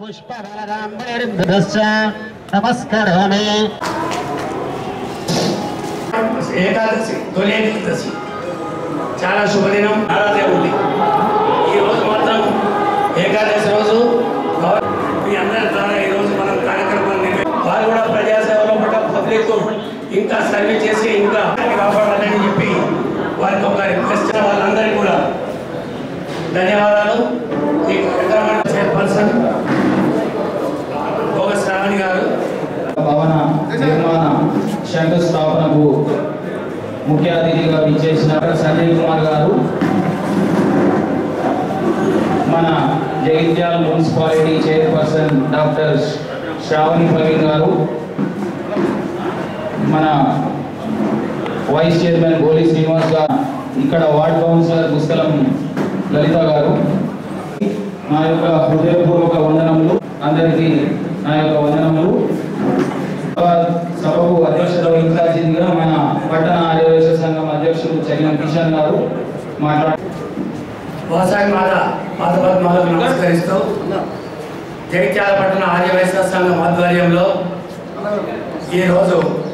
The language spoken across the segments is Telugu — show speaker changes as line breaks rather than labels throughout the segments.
పుష్పఫలరాంబులిర్దృశ్చ నమస్కరోమి
ఏకాదశి తొలి ఏకాదశి చాలా శుభదినం ఆరాధన ఉంది ఈ రోజు మాత్రం ఏకాదశి రోజు గౌర- మీ అందరి ద్వారా ఈ రోజు మనం కార్యక్రమాన్ని నిర్వహి- వారు కూడా ప్రజాసేవలో పట్ల పబ్లిక్ ఇంకా సర్వీస్ చేసి ఇంకా కాపాడాలని చెప్పి వారికి ఒక రిక్వెస్ట్ వాళ్ళందరికీ కూడా ధన్యవాదాలు ఈ కార్యక్రమానికి చైర్పర్సన్ భోగ శ్రావణి గారు
భవన నిర్మాణ శంకుస్థాపనకు ముఖ్య అతిథిగా విచ్చేసిన సంజయ్ కుమార్ గారు మన Jagtial municipality chairperson doctor Sravani Praveen garu మన వైస్ చైర్మన్ గోలి శ్రీనివాస్ గారు ఇక్కడ వార్డ్ కౌన్సిలర్ పుస్తకం లలిత గారు నా యొక్క హృదయపూర్వక వందనములు అందరికీ నా యొక్క వందనములు సభకు అధ్యక్షత వహించాల్సిందిగా మన పట్టణ ఆర్యవేశ సంఘం అధ్యక్షుడు చగిన కిషన్ గారు మాట్లాడు
వ్యవసాయ మాత మాత పద్మాలకు నమస్కరిస్తూ జగిత్యాల పట్టణ ఆర్యవైశ్య సంఘం ఆధ్వర్యంలో ఈరోజు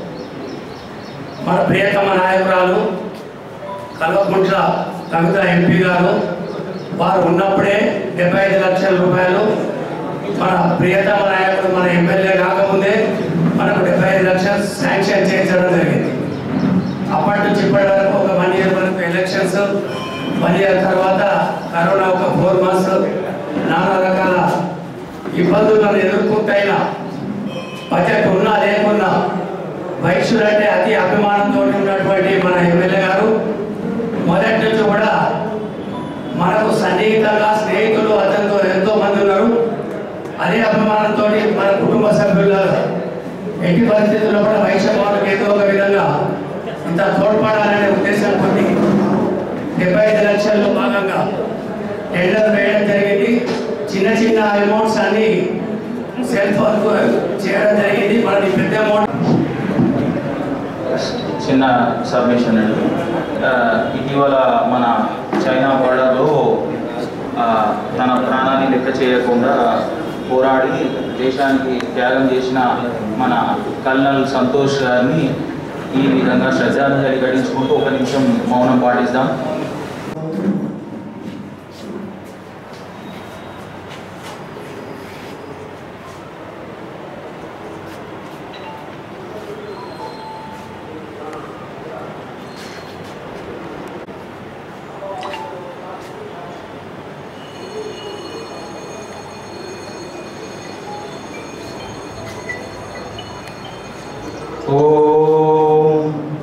మన ప్రియతమ నాయకురాలు కల్వకుంట్ల కవిత ఎంపీ గారు వారు ఉన్నప్పుడే డెబ్బై ఐదు లక్షల రూపాయలు మన ప్రియతమ నాయకుడు మన ఎమ్మెల్యే కాకముందే మనకు డెబ్బై ఐదు లక్షలు శాంక్షన్ చేయించడం జరిగింది అప్పటి నుంచి ఇప్పటి వరకు ఒక వన్ ఇయర్ వరకు ఎలక్షన్స్ వన్ ఇయర్ తర్వాత కరోనా ఒక ఫోర్ మంత్స్ నానా రకాల ఇబ్బందులను ఎదుర్కొంటైనా బడ్జెట్ ఉన్నా లేకున్నా వైశ్యులంటే అతి అభిమానంతో ఉన్నటువంటి మన ఎమ్మెల్యే గారు మొదటి నుంచి కూడా మనకు సన్నిహితంగా స్నేహితులు అతనితో ఎంతో మంది ఉన్నారు అదే అభిమానంతో మన కుటుంబ సభ్యుల ఎట్టి పరిస్థితుల్లో కూడా వైశ్య వాళ్ళకి ఏదో ఒక విధంగా ఇంత తోడ్పడాలనే ఉద్దేశంతో డెబ్బై ఐదు లక్షల్లో భాగంగా టెండర్ వేయడం జరిగింది చిన్న చిన్న అమౌంట్స్ అన్ని సెల్ఫ్ వర్క్ చేయడం జరిగింది మనకి పెద్ద అమౌంట్
చిన్న సబ్మిషన్ అండి ఆ, ఇటీవల మన చైనా బోర్డర్లో ఆ, తన ప్రాణాన్ని లెక్క చేయకుండా పోరాడి దేశానికి త్యాగం చేసిన మన కల్నల్ సంతోష్ గారిని ఈ విధంగా శ్రద్ధాంజలి ఘటించుకుంటూ ఒక నిమిషం మౌనం పాటిస్తాం ఓం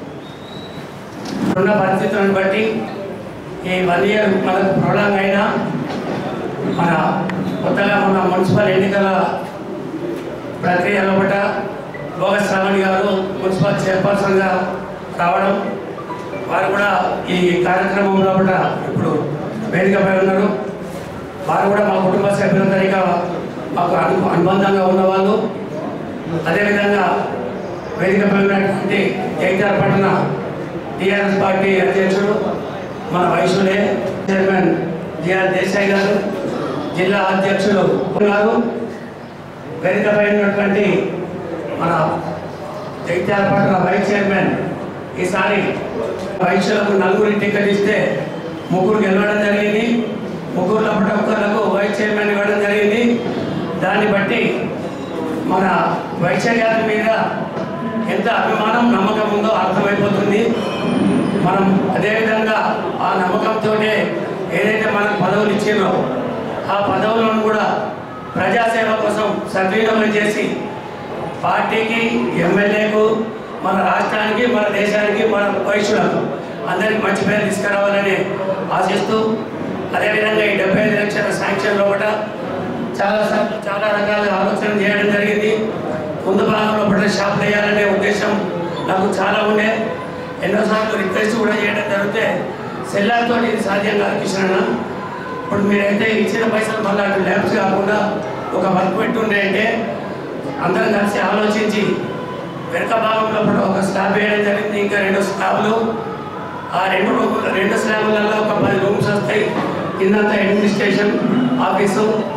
ఉన్న పరిస్థితులను బట్టి ఈ వన్ ఇయర్ మనకు ప్రొలాంగ్ అయినా మన కొత్తగా మన మున్సిపల్ ఎన్నికల ప్రక్రియ లోపల భోగ శ్రావణి గారు మున్సిపల్ చైర్పర్సన్గా రావడం వారు కూడా ఈ కార్యక్రమం లోపల ఇప్పుడు వేదికపై ఉన్నారు వారు కూడా మా కుటుంబ సభ్యులందరికీ మాకు అను అనుబంధంగా ఉన్నవాళ్ళు అదేవిధంగా వేదికపై ఉన్నటువంటి జగిత్యాల పట్టణ టీఆర్ఎస్ పార్టీ అధ్యక్షుడు మన వైశ్యులే చైర్మన్ జిఆర్ దేశాయ్ గారు జిల్లా అధ్యక్షులు గారు వేదికపై ఉన్నటువంటి మన జగిత్యాల పట్టణ వైస్ చైర్మన్ ఈసారి వైశ్యులకు నలుగురి టికెట్ ఇస్తే ముగ్గురు గెలవడం జరిగింది ముగ్గురు లోపల ఒక్కరికి వైస్ చైర్మన్ ఇవ్వడం జరిగింది దాన్ని బట్టి మన వైశ్య గారి మీద ఎంత అభిమానం నమ్మకం ఉందో అర్థమైపోతుంది మనం అదేవిధంగా ఆ నమ్మకంతోనే ఏదైతే మనకు పదవులు ఇచ్చిందో ఆ పదవులను కూడా ప్రజాసేవ కోసం సద్వినియోగం చేసి పార్టీకి ఎమ్మెల్యేకు మన రాష్ట్రానికి మన దేశానికి మన భవిష్యత్తులకు అందరికి మంచి పేరు తీసుకురావాలని ఆశిస్తూ అదేవిధంగా ఈ డెబ్బై ఐదు లక్షల శాంక్షన్ లోపల చాలా సార్లు చాలా రకాల ఆలోచన చేయడం జరిగింది ముందు భాగంలో పట్ల షాప్ వేయాలనే ఉద్దేశం నాకు చాలా ఉండే ఎన్నోసార్లు రిక్వెస్ట్ కూడా చేయడం జరిగితే సెల్లార్తో ఇది సాధ్యం కాదు కిషన్ అన్న ఇప్పుడు మీరైతే ఇచ్చిన పైసలు మళ్ళీ అటు ల్యాబ్స్ కాకుండా ఒక వర్క్ పెట్టుండే అంటే అందరం కలిసి ఆలోచించి వెనక భాగంలో కూడా ఒక స్లాబ్ వేయడం జరిగింది ఇంకా రెండు స్లాబ్లు ఆ రెండు రూమ్ రెండు స్లాబ్లలో ఒక పది రూమ్స్ వస్తాయి కిందంతా అడ్మినిస్ట్రేషన్ ఆఫీసు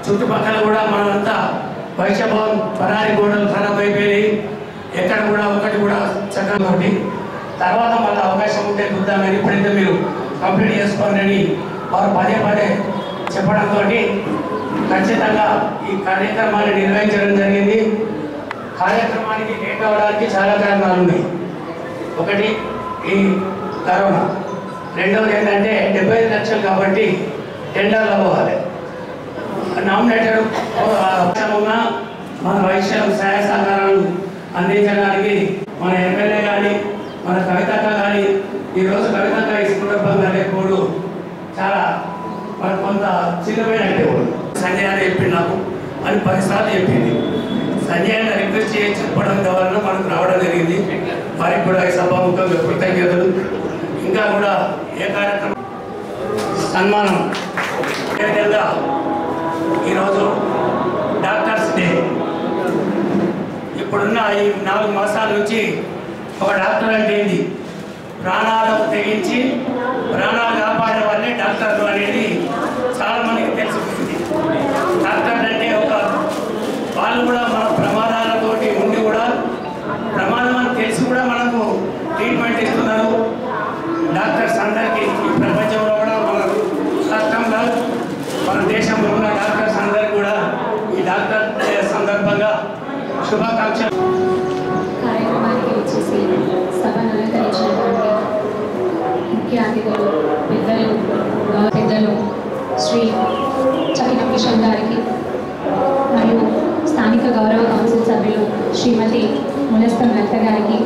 చుట్టుపక్కల కూడా మనంతా వైశ్యభవన్ పరారి గోడలు ఖరాబ్ అయిపోయినాయి ఎక్కడ కూడా ఒకటి కూడా చక్కగా ఒకటి తర్వాత మళ్ళీ అవకాశం ఉంటే చూద్దామని ఇప్పుడైతే మీరు కంప్లీట్ చేసుకోండి అని వారు పదే పదే చెప్పడంతో ఖచ్చితంగా ఈ కార్యక్రమాన్ని నిర్వహించడం జరిగింది కార్యక్రమానికి లేట్ అవ్వడానికి చాలా కారణాలు ఉన్నాయి ఒకటి ఈ కరోనా రెండవది ఏంటంటే డెబ్బై ఐదు లక్షలు కాబట్టి టెండర్లు అవ్వాలి నామినేటెడ్ ఉన్న మన వైశ్యం సహాయ సహకారాలు అందించడానికి మన ఎమ్మెల్యే కానీ మన కవితక్క కానీ ఈరోజు కవితక్క ఈ సందర్భంగా లేకపోవడం చాలా మన కొంత చిన్నమైన దేవుడు సంజయ్ అని చెప్పింది నాకు అని పదిసార్లు చెప్పింది సంజయ్ అని రిక్వెస్ట్ చేసి చెప్పడం వలన మనకు రావడం జరిగింది వారికి కూడా ఈ సభాముఖంగా కృతజ్ఞతలు ఇంకా కూడా ఏ కార్యక్రమం సన్మానం ఏదైనా ఈరోజు డాక్టర్స్ డే ఇప్పుడున్న ఈ నాలుగు మాసాల నుంచి ఒక డాక్టర్ అంటే ఏంటి ప్రాణాలకు తెగించి ప్రాణాలు కాపాడే వాళ్ళే డాక్టర్లు అనేది చాలా మందికి తెలిసిపోయింది డాక్టర్ అంటే ఒక వాళ్ళు కూడా మన ప్రమాదాలతోటి ఉండి కూడా ప్రమాదం అని తెలిసి కూడా మనకు ట్రీట్మెంట్ ఇస్తున్నారు డాక్టర్స్ అందరికీ ఈ ప్రపంచంలో కూడా మన రాష్ట్రంలో మన దేశంలో ఉన్న డాక్టర్స్ అందరికీ కూడా ఈ డాక్టర్ డే సందర్భంగా శుభాకాంక్షలు
కార్యక్రమానికి వచ్చేసి సభను అలంకరించినటువంటి ముఖ్య అతిథులు పెద్దలు గౌరవ పెద్దలు శ్రీ చకిన కిషన్ గారికి మరియు స్థానిక గౌరవ కౌన్సిల్ సభ్యులు శ్రీమతి ములస్తం లలిత గారికి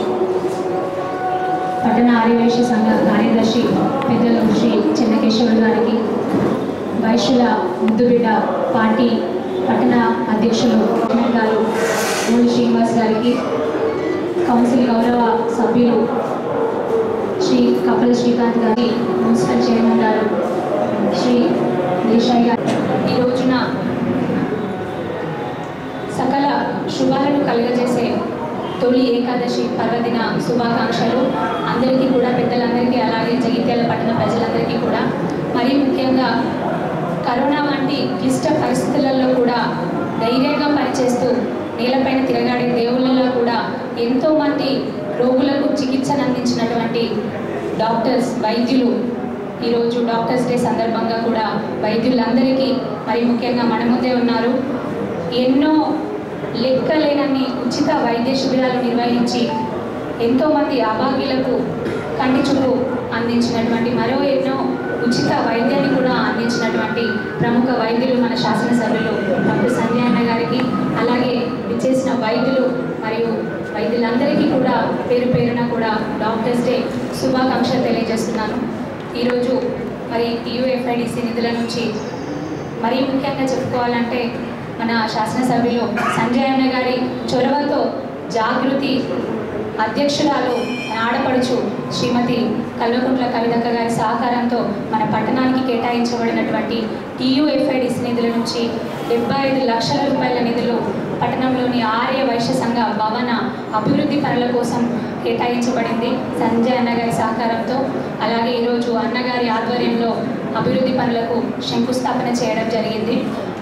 పట్టణ ఆర్యవేశ సంఘ కార్యదర్శి పెద్దలు శ్రీ చెన్నకేశ్వరుడు గారికి వైశ్యుల ముద్దుబిడ్డ పార్టీ పట్టణ అధ్యక్షులు చైర్మన్ గారు మూడి శ్రీనివాస్ గారికి కౌన్సిల్ గౌరవ సభ్యులు శ్రీ కపల శ్రీకాంత్ గారి మున్సిపల్ చైర్మన్ గారు శ్రీ దేశాయ్ గారు ఈ రోజున సకల శుభాలను కలుగజేసే తొలి ఏకాదశి పర్వదిన శుభాకాంక్షలు అందరికీ కూడా పెద్దలందరికీ అలాగే జగిత్యాల పట్టణ ప్రజలందరికీ కూడా మరీ ముఖ్యంగా కరోనా వంటి క్లిష్ట పరిస్థితులలో కూడా ధైర్యంగా పనిచేస్తూ నేలపైన తిరగాడే దేవుళ్ళలో కూడా ఎంతోమంది రోగులకు చికిత్సను అందించినటువంటి డాక్టర్స్ వైద్యులు ఈరోజు డాక్టర్స్ డే సందర్భంగా కూడా వైద్యులందరికీ మరి ముఖ్యంగా మన ముందే ఉన్నారు ఎన్నో లెక్కలేనన్ని ఉచిత వైద్య శిబిరాలు నిర్వహించి ఎంతోమంది అభాగ్యులకు కంటి చూపు అందించినటువంటి మరో ఎన్నో ఉచిత వైద్యాన్ని కూడా అందించినటువంటి ప్రముఖ వైద్యులు మన శాసనసభ్యులు డాక్టర్ సంజయ్ అన్న గారికి అలాగే విచ్చేసిన వైద్యులు మరియు వైద్యులందరికీ కూడా పేరు పేరున కూడా డాక్టర్స్ డే శుభాకాంక్షలు తెలియజేస్తున్నాను ఈరోజు మరి టీయూఎఫ్ఐడిసి నిధుల నుంచి మరీ ముఖ్యంగా చెప్పుకోవాలంటే మన శాసనసభ్యులు సంజయ్ అన్న గారి చొరవతో జాగృతి అధ్యక్షురాలు మన ఆడపడుచు శ్రీమతి కల్వకుంట్ల కవితక్క గారి సహకారంతో మన పట్టణానికి కేటాయించబడినటువంటి టీయూఎఫ్ఐడిసి నిధుల నుంచి డెబ్బై ఐదు లక్షల రూపాయల నిధులు పట్టణంలోని ఆర్య వైశ్య సంఘ భవన అభివృద్ధి పనుల కోసం కేటాయించబడింది సంజయ్ అన్న గారి సహకారంతో అలాగే ఈరోజు అన్నగారి ఆధ్వర్యంలో అభివృద్ధి పనులకు శంకుస్థాపన చేయడం జరిగింది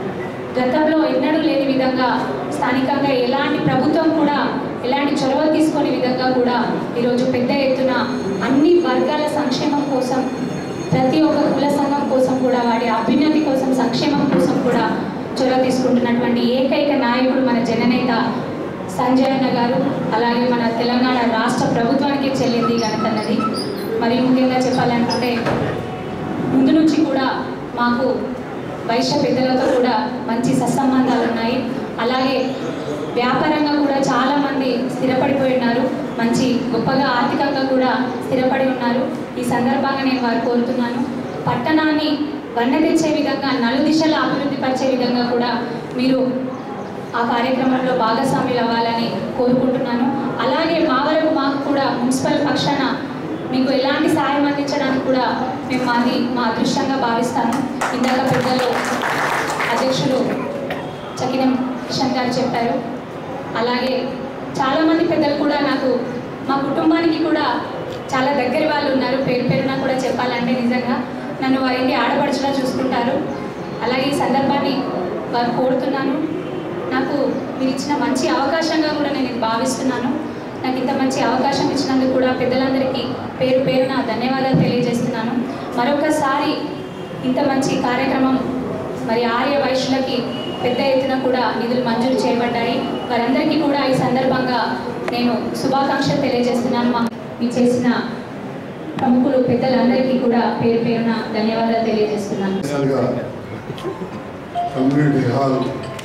గతంలో ఎన్నడూ లేని విధంగా స్థానికంగా ఎలాంటి ప్రభుత్వం కూడా ఎలాంటి చొరవ తీసుకునే విధంగా కూడా ఈరోజు పెద్ద ఎత్తున అన్ని వర్గాల సంక్షేమం కోసం ప్రతి ఒక్క కుల సంఘం కోసం కూడా వాటి అభ్యున్నతి కోసం సంక్షేమం కోసం కూడా చొరవ తీసుకుంటున్నటువంటి ఏకైక నాయకుడు మన జననేత సంజయ్ అన్న గారు అలాగే మన తెలంగాణ రాష్ట్ర ప్రభుత్వానికి చెల్లింది ఘనతన్నది మరి ముఖ్యంగా చెప్పాలనుకుంటే ముందు నుంచి కూడా మాకు వైశ్య పెద్దలతో కూడా మంచి సత్సంబంధాలు ఉన్నాయి అలాగే వ్యాపారంగా కూడా చాలామంది స్థిరపడిపోయి ఉన్నారు మంచి గొప్పగా ఆర్థికంగా కూడా స్థిరపడి ఉన్నారు ఈ సందర్భంగా నేను వారు కోరుతున్నాను పట్టణాన్ని వన్న తెచ్చే విధంగా నలుదిశల అభివృద్ధి పరిచే విధంగా కూడా మీరు ఆ కార్యక్రమంలో భాగస్వాములు అవ్వాలని కోరుకుంటున్నాను అలాగే మా వరకు మాకు కూడా మున్సిపల్ పక్షాన మీకు ఎలాంటి సాయం అందించడానికి కూడా మేము మాది మా అదృష్టంగా భావిస్తాను ఇందాక పెద్దలు అధ్యక్షులు చకినం కిషన్ గారు చెప్పారు అలాగే చాలామంది పెద్దలు కూడా నాకు మా కుటుంబానికి కూడా చాలా దగ్గర వాళ్ళు ఉన్నారు పేరు పేరున కూడా చెప్పాలంటే నిజంగా నన్ను వారింటి ఆడపడుచులా చూసుకుంటారు అలాగే ఈ సందర్భాన్ని వారు కోరుతున్నాను నాకు మీరు ఇచ్చిన మంచి అవకాశంగా కూడా నేను ఇది భావిస్తున్నాను నాకు ఇంత మంచి అవకాశం ఇచ్చినందుకు కూడా పెద్దలందరికీ పేరు పేరున ధన్యవాదాలు తెలియజేస్తున్నాను మరొకసారి ఇంత మంచి కార్యక్రమం మరి ఆర్య వైశ్యులకి పెద్ద ఎత్తున కూడా నిధులు మంజూరు చేయబడ్డాయి వారందరికీ కూడా ఈ సందర్భంగా నేను శుభాకాంక్షలు తెలియజేస్తున్నాను మా మీ చేసిన ప్రముఖులు పెద్దలందరికీ కూడా పేరు పేరున ధన్యవాదాలు తెలియజేస్తున్నాను
స్పెషల్గా కమ్యూనిటీ హాల్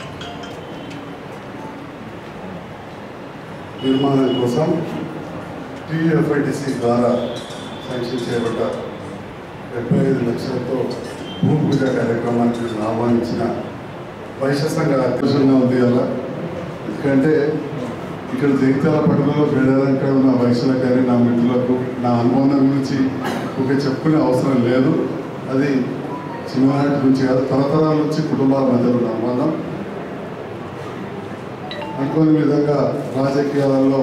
నిర్మాణం కోసం టీఎఫ్ఐటిసి ద్వారా శాంక్షన్ చేయబడ్డ డెబ్బై ఐదు లక్షలతో భూమి పూజ కార్యక్రమానికి నేను ఆహ్వానించిన వైశ్య సంఘ అధ్యక్షంగా ఉంది అలా ఎందుకంటే ఇక్కడ జగిత్యాల పట్టణంలో బేడారంక ఉన్న వైశ్యులకు కానీ నా మిత్రులకు నా అనుబంధం గురించి ఒక చెప్పుకునే అవసరం లేదు అది చిన్ననాటి నుంచి కాదు తరతరాల నుంచి కుటుంబాల మధ్య ఉన్న అనుబంధం అనుకోని విధంగా రాజకీయాలలో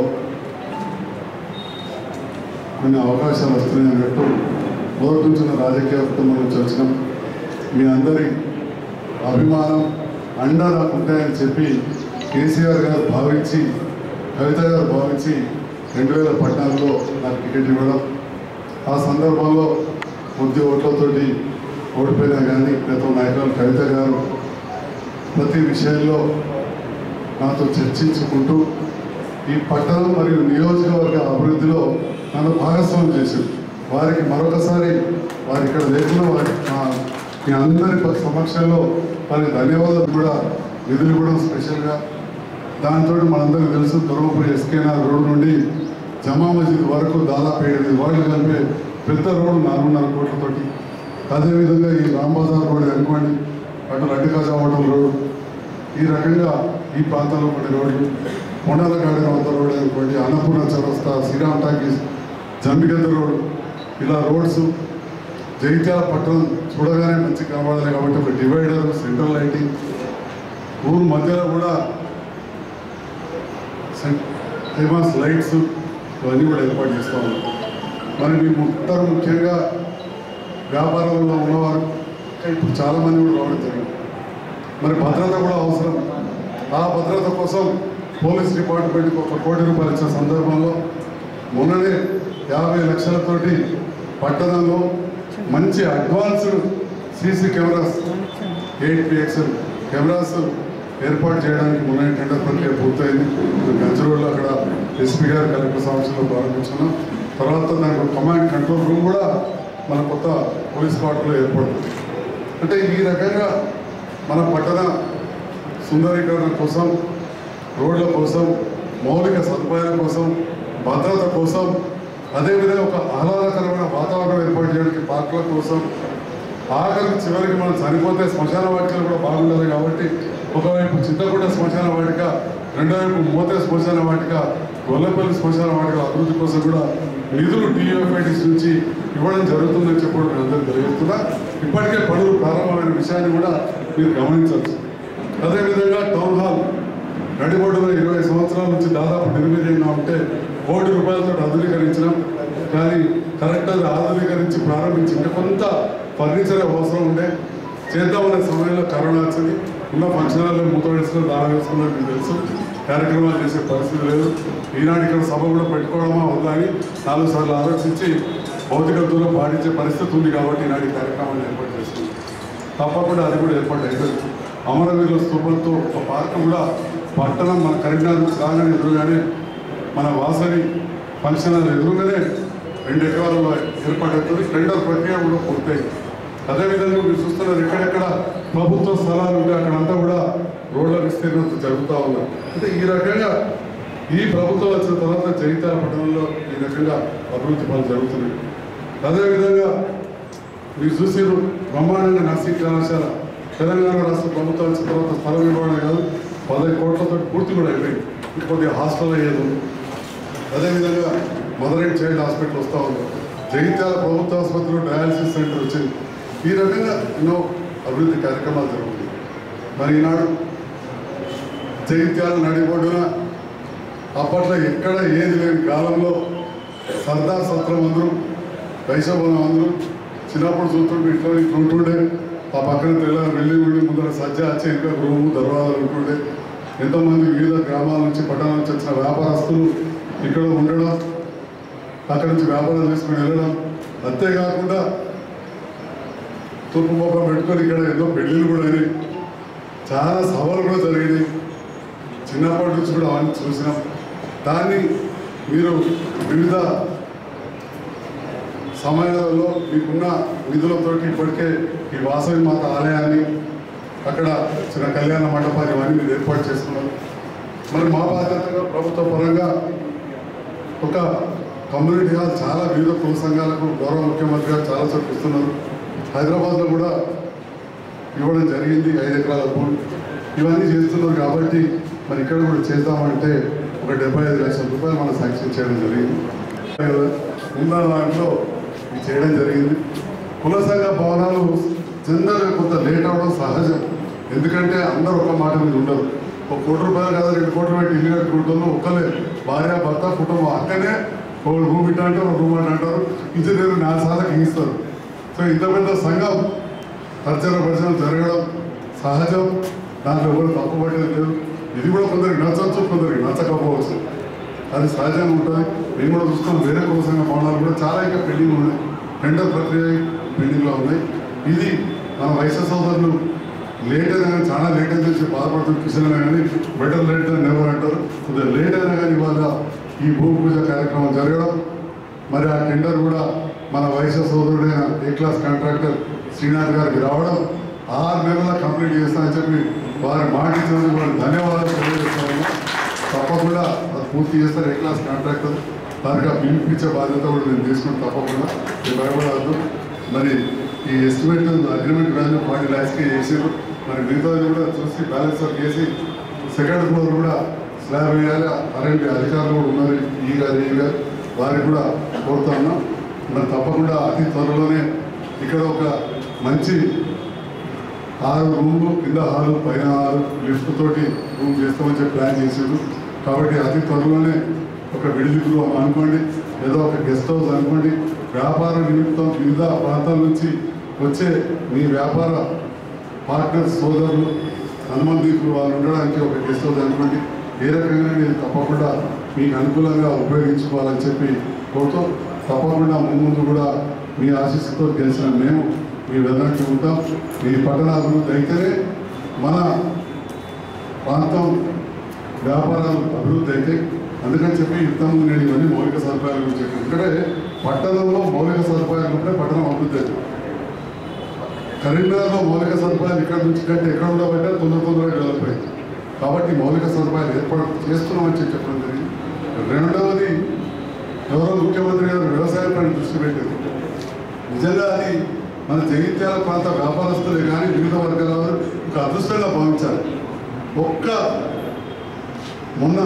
కొన్ని అవకాశాలు వస్తున్నాయి అన్నట్టు మొదటి నుంచి ఉన్న రాజకీయ కుటుంబం నుంచి వచ్చినాం మీ అందరి అభిమానం అండ నాకు ఉంటాయని చెప్పి కేసీఆర్ గారు భావించి కవిత గారు భావించి రెండు వేల పద్నాలుగులో నాకు టికెట్ ఇవ్వడం ఆ సందర్భంలో కొద్ది ఓట్లతోటి ఓడిపోయినా కానీ గత నాయకులు కవిత గారు ప్రతి విషయంలో నాతో చర్చించుకుంటూ ఈ పట్టణం మరియు నియోజకవర్గ అభివృద్ధిలో నన్ను భాగస్వామ్యం చేశారు వారికి మరొకసారి వారి ఇక్కడ లేకుండా వారి మా- మీ అందరి ప- సమక్షంలో వారికి ధన్యవాదాలు కూడా నిధులు కూడా స్పెషల్గా దాంతో మనందరికీ తెలుసు ధర్మపురి ఎస్కేనార్ రోడ్ నుండి జమా మసీద్ వరకు దాదాపు ఎనిమిది వార్డులు కలిపే పెద్ద రోడ్డు నాలుగున్నర కోట్లతోటి అదేవిధంగా ఈ రాంబజార్ రోడ్ అనుకోండి అటు లడ్డుకాజా హోటల్ రోడ్ ఈ రకంగా ఈ ప్రాంతంలో కొన్ని రోడ్లు కొండల గార్డెన్ వద్ద రోడ్ అనుకోండి అన్నపూర్ణ చౌరస్తా శ్రీరామ్ టాకీస్ జంబిగద్ద రోడ్ ఇలా రోడ్స్ జగిత్యాల పట్టణం చూడగానే మంచి కనబడాలి కాబట్టి ఒక డివైడర్ సెంట్రల్ లైటింగ్ ఊరు మధ్యలో కూడా ఫేమస్ లైట్స్ ఇవన్నీ కూడా ఏర్పాటు చేస్తూ ఉన్నాం మరి మీ ముట్టరు ముఖ్యంగా వ్యాపారంలో ఉన్నవారు ఇంకా ఇప్పుడు చాలామంది కూడా రావడం జరిగింది మరి భద్రత కూడా అవసరం ఆ భద్రత కోసం పోలీస్ డిపార్ట్మెంట్కి ఒక కోటి రూపాయలు ఇచ్చిన సందర్భంలో మొన్ననే యాభై లక్షలతోటి పట్టణంలో మంచి advanced CC cameras eight PXL cameras ఏర్పాటు చేయడానికి మొన్న టెండర్ ప్రక్రియ పూర్తయింది గంజరోడ్లో అక్కడ ఎస్పీ గారు కలెక్టర్ సమక్షంలో ప్రారంభించున్నాం తర్వాత దానికి ఒక కమాండ్ కంట్రోల్ రూమ్ కూడా మన కొత్త పోలీస్ క్వార్టర్లో ఏర్పడుతుంది అంటే ఈ రకంగా మన పట్టణ సుందరీకరణ కోసం రోడ్ల కోసం మౌలిక సదుపాయాల కోసం భద్రత కోసం అదేవిధంగా ఒక ఆహ్లాదకరమైన వాతావరణం ఏర్పాటు చేయడానికి పార్కుల కోసం ఆఖరికి చివరికి మనం చనిపోతే శ్మశాన వాటికలు కూడా బాగుండాలి కాబట్టి ఒకవైపు చింతకుంట శ్మశాన వాటిక రెండో వైపు మోతే శ్మశాన వాటిక గొల్లపల్లి శ్మశాన వాటిక అభివృద్ధి కోసం కూడా నిధులు డిఎఫ్ఐటీస్ నుంచి ఇవ్వడం జరుగుతుందని చెప్పడం నేను అందరికీ తెలియజేస్తున్నా ఇప్పటికే పనులు ప్రారంభమైన విషయాన్ని కూడా మీరు గమనించవచ్చు అదేవిధంగా టౌన్ హాల్ నడిబొడ్డులో ఇరవై సంవత్సరాల నుంచి దాదాపు నిర్వీర్యంగా ఉంటే కోటి రూపాయలతో ఆధునీకరించినాం కానీ కరెక్ట్ అది ఆధునీకరించి ప్రారంభించి ఇంకా కొంత ఫర్నిచర్ అవసరం ఉండే చేద్దామనే సమయంలో కరోనా వచ్చింది ఉన్న ఫంక్షన్ హాల్లో మూత వేసుకుని దాన వేసుకున్నది మీకు తెలుసు కార్యక్రమాలు చేసే పరిస్థితి లేదు ఈనాడు ఇక్కడ సభ కూడా పెట్టుకోవడమా వద్దా అని నాలుగు సార్లు ఆలోచించి భౌతిక దూరం పాటించే పరిస్థితి ఉంది కాబట్టి ఈనాడు ఈ కార్యక్రమాన్ని ఏర్పాటు చేస్తుంది తప్పకుండా అది కూడా ఏర్పాటు అవుతుంది అమరవీరుల స్తూపంతో ఒక పార్క్ కూడా పట్టణం మన కరీంనగర్ నుంచి రాగానే ఎదురుగానే మన వాసవి ఫంక్షన్ హాల్ ఎదురుగానే రెండు ఎకరాలలో ఏర్పాటు అవుతుంది టెండర్ ప్రక్రియ కూడా పూర్తయింది అదేవిధంగా మీరు చూస్తున్నారు ఎక్కడెక్కడ ప్రభుత్వ స్థలాలు ఉంటే అక్కడంతా కూడా రోడ్ల విస్తీర్ణం జరుగుతూ ఉన్నారు అంటే ఈ రకంగా ఈ ప్రభుత్వం వచ్చిన తర్వాత జగిత్యాల పట్టణంలో ఈ రకంగా అభివృద్ధి పనులు జరుగుతున్నాయి అదేవిధంగా మీరు చూసారు బ్రహ్మాండంగా నర్సింగ్ కళాశాల తెలంగాణ రాష్ట్ర ప్రభుత్వం వచ్చిన తర్వాత స్థలం ఇవ్వడం కాదు పదహైదు కోట్లతో పూర్తి కూడా అయిపోయింది ఇంకొద్దిగా హాస్టల్ అయ్యేది ఉంది. అదేవిధంగా మదర్ అండ్ చైల్డ్ హాస్పిటల్ వస్తూ ఉంది జగిత్యాల ప్రభుత్వ ఆసుపత్రిలో డయాలసిస్ సెంటర్ వచ్చింది ఈ రకంగా ఎన్నో అభివృద్ధి కార్యక్రమాలు జరుగుతుంది మరి ఈనాడు జగిత్యాల నడిబొడ్డున అప్పట్లో ఎక్కడ ఏది లేని కాలంలో సర్దార్ సత్రం అందరూ వైశవనం అందరూ చిన్నప్పుడు చూస్తుంటే ఇంట్లో ఇట్లా ఉంటుండే ఆ పక్కన తెల్ల వెళ్ళి ఉండి ముందర సజ్జ వచ్చి ఇంకా రూము దర్వాజాలు ఉంటుండే ఎంతోమంది వివిధ గ్రామాల నుంచి పట్టణాల నుంచి వచ్చిన వ్యాపారస్తులు ఇక్కడ ఉండడం అక్కడి నుంచి వ్యాపారం చేసుకుని వెళ్ళడం అంతేకాకుండా తూర్పు ముఖం పెట్టుకొని ఇక్కడ ఎన్నో పెళ్ళిళ్ళు కూడా అయినాయి చాలా సభలు కూడా జరిగినాయి చిన్నప్పటి నుంచి కూడా అవన్నీ చూసినాం దాన్ని మీరు వివిధ సమయాలలో మీకున్న నిధులతో ఇప్పటికే ఈ వాసవి మాత ఆలయాన్ని అక్కడ చిన్న కళ్యాణ మండపాన్ని ఇవన్నీ మీరు ఏర్పాటు చేసుకున్నారు మరి మా బాధ్యతగా ప్రభుత్వ పరంగా ఒక కమ్యూనిటీ హాల్ చాలా వివిధ కుల సంఘాలకు గౌరవ ముఖ్యమంత్రి గారు చాలా చోట్ల ఇస్తున్నారు హైదరాబాద్లో కూడా ఇవ్వడం జరిగింది ఐదు ఎకరాల భూమి ఇవన్నీ చేస్తున్నారు కాబట్టి మరి ఇక్కడ కూడా చేద్దామంటే ఒక డెబ్బై ఐదు లక్షల రూపాయలు మనం శాంక్షన్ చేయడం జరిగింది ఉన్న దాంట్లో ఇది చేయడం జరిగింది కుల సంఘ భవనాలు జనరల్గా కొంత లేట్ అవడం సహజం ఎందుకంటే అందరూ ఒక మాట మీద ఉండరు ఒక కోటి రూపాయలు కాదు రెండు కోట్లు పెట్టి ఇల్లు కట్టుకుంటారు ఒక్కలే భార్య భర్త కుటుంబం అక్కనే ఒక రూమ్ ఇట్లా అంటారు ఒక రూమ్ అని అంటారు ఇంజనీర్ నాలుగు సార్లు ఇస్తారు సో ఇంత పెద్ద సంఘం తర్చన భర్చన జరగడం సహజం దాంట్లో ఎవరు తప్పుపట్టేది లేదు ఇది కూడా కొందరికి నచ్చవచ్చు కొందరికి నచ్చకపోవచ్చు అది సహజంగా ఉంటుంది మేము కూడా చూస్తాం వేరే కుల సంఘ భవనాలు కూడా చాలా ఇంకా పెండింగ్ ఉన్నాయి టెండర్ ప్రక్రియ పెండింగ్లో ఉన్నాయి ఇది మన వైశ్య సోదరులు లేట్ అయినా కానీ చాలా లేట్ అయినా చెప్పి బాధపడుతున్న కిషన్ అయినా కానీ బెటర్ లేట్ అని ఎవరు అంటారు కొద్దిగా లేట్ అయినా కానీ ఇవాళ ఈ భూమి పూజ కార్యక్రమం జరగడం మరి ఆ టెండర్ కూడా మన వైశ్య సోదరుడైన ఏ క్లాస్ కాంట్రాక్టర్ శ్రీనాథ్ గారికి రావడం ఆరు నెలల కంప్లీట్ చేస్తానని చెప్పి వారి మాట ఇచ్చినందుకు వారికి ధన్యవాదాలు తెలియజేస్తాము తప్పకుండా అది పూర్తి చేస్తారు ఏ క్లాస్ కాంట్రాక్టర్ దానికి ఆ బిల్ ఇచ్చే బాధ్యత కూడా నేను తీసుకుని తప్పకుండా మీరు భయపడవద్దు మరి ఈ ఎస్టిమేట్ అగ్రిమెంట్ వాల్యూ ఫార్టీ ల్యాక్స్కి చేసారు మరి మిగతాది కూడా చూసి బ్యాలెన్స్ వర్క్ చేసి సెకండ్ ఫ్లోర్ కూడా స్లాబ్ వేయాలి అరేంటి అధికారులు కూడా ఉన్నారు ఈ గారు ఈ గారు వారికి కూడా కోరుతా ఉన్నాం మరి తప్పకుండా అతి త్వరలోనే ఇక్కడ ఒక మంచి ఆరు రూమ్లు కింద హాలు పైన హాలు లిఫ్ట్ తోటి రూమ్ చేస్తామని చెప్పి ప్లాన్ చేసారు కాబట్టి అతి త్వరలోనే ఒక విడిది రూమ్ అనుకోండి ఏదో ఒక గెస్ట్ హౌస్ అనుకోండి వ్యాపార నిమిత్తం వివిధ ప్రాంతాల నుంచి వచ్చే మీ వ్యాపార పార్ట్నర్స్ సోదరులు హనుమంతీపులు వాళ్ళు ఉండడానికి ఒక గెస్ట్ హౌస్ అనుకోండి ఏ రకంగా నేను తప్పకుండా మీకు అనుకూలంగా ఉపయోగించుకోవాలని చెప్పి కోరుతూ తప్పకుండా ముందు కూడా మీ ఆశీస్సుతో గెలిచిన మేము మీ వెన్నట్టు ఉంటాం మీ పట్టణాభివృద్ధి అయితేనే మన ప్రాంతం వ్యాపారాలు అభివృద్ధి అయితే అందుకని చెప్పి యుద్ధం నేను ఇవన్నీ మౌలిక సదుపాయాల గురించి చెప్పాను ఎందుకంటే పట్టణంలో మౌలిక సదుపాయాలు ఉంటే పట్టణం అభివృద్ధి అవుతుంది కరీంనగర్లో మౌలిక సదుపాయాలు ఇక్కడ నుంచి కంటే ఎక్కడ ఉండబట్టే తొందర తొందరగా డెవలప్ అయింది కాబట్టి మౌలిక సదుపాయాలు ఏర్పాటు చేస్తున్నామని చెప్పి చెప్పడం జరిగింది రెండవది ఎవరో ముఖ్యమంత్రి గారు వ్యవసాయం పైన దృష్టి పెట్టారు నిజంగా అది మన జగిత్యాల ప్రాంత వ్యాపారస్తులే కానీ వివిధ వర్గాల వారు ఒక అదృష్టంగా భావించాలి ఒక్క మొన్న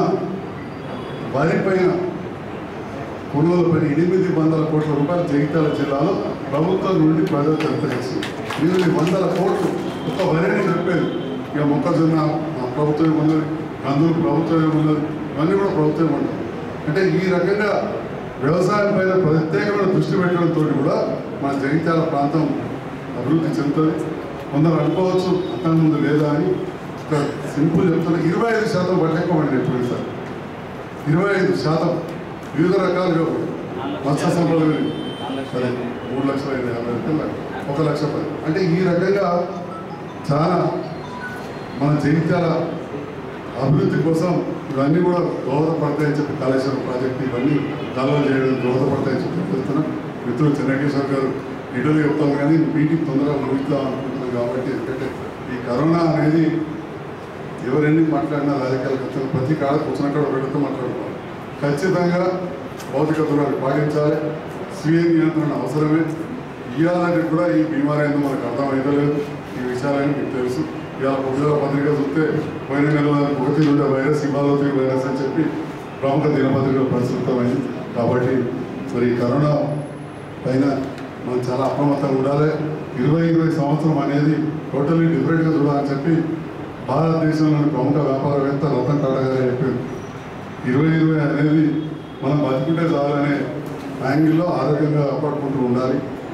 వరి పైన కొనుగోలు పైన ఎనిమిది వందల కోట్ల రూపాయలు జగిత్యాల జిల్లాలో ప్రభుత్వం నుండి ప్రజలు ఖర్చు చేసింది ఎనిమిది వందల కోట్లు ఒక్క వరిని చెప్పేది ఇక మొక్కజొన్న ఆ, ప్రభుత్వం ఉన్నది కందులు ప్రభుత్వం ఉన్నది ఇవన్నీ కూడా ప్రభుత్వం ఉన్నది అంటే ఈ రకంగా వ్యవసాయం పైన ప్రత్యేకమైన దృష్టి పెట్టడంతో కూడా మన జగిత్యాల ప్రాంతం అభివృద్ధి చెందుతుంది కొందరు అనుకోవచ్చు అంతకు ముందు లేదా అని ఒక సింపుల్ చెప్తున్నా ఇరవై ఐదు శాతం పట్టకపోండి ఎప్పుడు సార్ ఇరవై ఐదు శాతం వివిధ రకాలుగా మత్స్య సంపద గురించి. సరే మూడు లక్షల ఐదు యాభై వేలు, ఒక లక్ష పది అంటే ఈ రకంగా చాలా మన జగిత్యాల అభివృద్ధి కోసం ఇవన్నీ కూడా దోహదపడతాయని చెప్పి కాళేశ్వరం ప్రాజెక్ట్ ఇవన్నీ కాలువ చేయడం దోహదపడతాయని చెప్పి చెప్తున్నాం మిత్రులు చెన్నకేశ్వర్ గారు ఇటలీ చెప్తాం కానీ మీటింగ్ తొందరగా ముగిద్దాం అనుకుంటున్నాం కాబట్టి ఎందుకంటే ఈ కరోనా అనేది ఎవరెన్ని మాట్లాడినా రాజకీయాలు ఖచ్చితంగా ప్రతి కాడ కూర్చున్న కాడ పెడుతూ మాట్లాడుకోవాలి ఖచ్చితంగా భౌతిక దూరాన్ని పాటించాలి స్వీయ నియంత్రణ అవసరమే ఇవాళకి కూడా ఈ బీమారీ ఏందో మనకు అర్థమైతే లేదు ఈ విషయాలన్నీ మీకు తెలుసు ఇవాళ పొద్దున పత్రిక చూస్తే పోయిన నెల ఒకటి ఉండే వైరస్ ఇవాళ వైరస్ అని చెప్పి ప్రముఖ దినపత్రికలు ప్రస్తుతమైంది కాబట్టి మరి ఈ కరోనా పైన మనం చాలా అప్రమత్తంగా ఉండాలి ఇరవై ఇరవై సంవత్సరం అనేది టోటలీ డిఫరెంట్గా చూడాలని చెప్పి భారతదేశంలోని ప్రముఖ వ్యాపారవేత్త రతన్ టాటా గారు చెప్పారు ఇరవై ఇరవై అనేది మనం బతుకుంటే చాలనే యాంగిల్లో ఆరోగ్యంగా కాపాడుకుంటూ ఉండాలి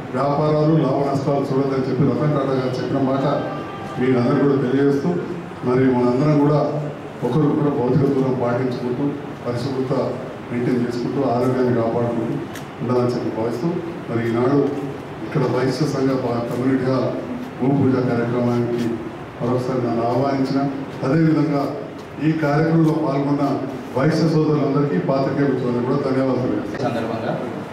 వ్యాపారాలు లాభ నష్టాలు చూడదని చెప్పి రతన్ టాటా గారు చెప్పిన మాట మీరందరూ కూడా తెలియజేస్తూ మరి మనందరం కూడా ఒకరికొకరు భౌతిక దూరం పాటించుకుంటూ పరిశుభ్రత మెయింటైన్ చేసుకుంటూ ఆరోగ్యాన్ని కాపాడుకుంటూ ఉండాలని చెప్పి భావిస్తూ మరి ఈనాడు ఇక్కడ వైశ్య సంఘ ప- కమ్యూనిటీగా భూమి పూజ కార్యక్రమానికి మరొకసారి నన్ను ఆహ్వానించిన అదేవిధంగా ఈ కార్యక్రమంలో పాల్గొన్న వైశ్య సోదరులందరికీ పాత్రికేయ మిత్రులందరికీ కూడా ధన్యవాదాలు
సందర్భంగా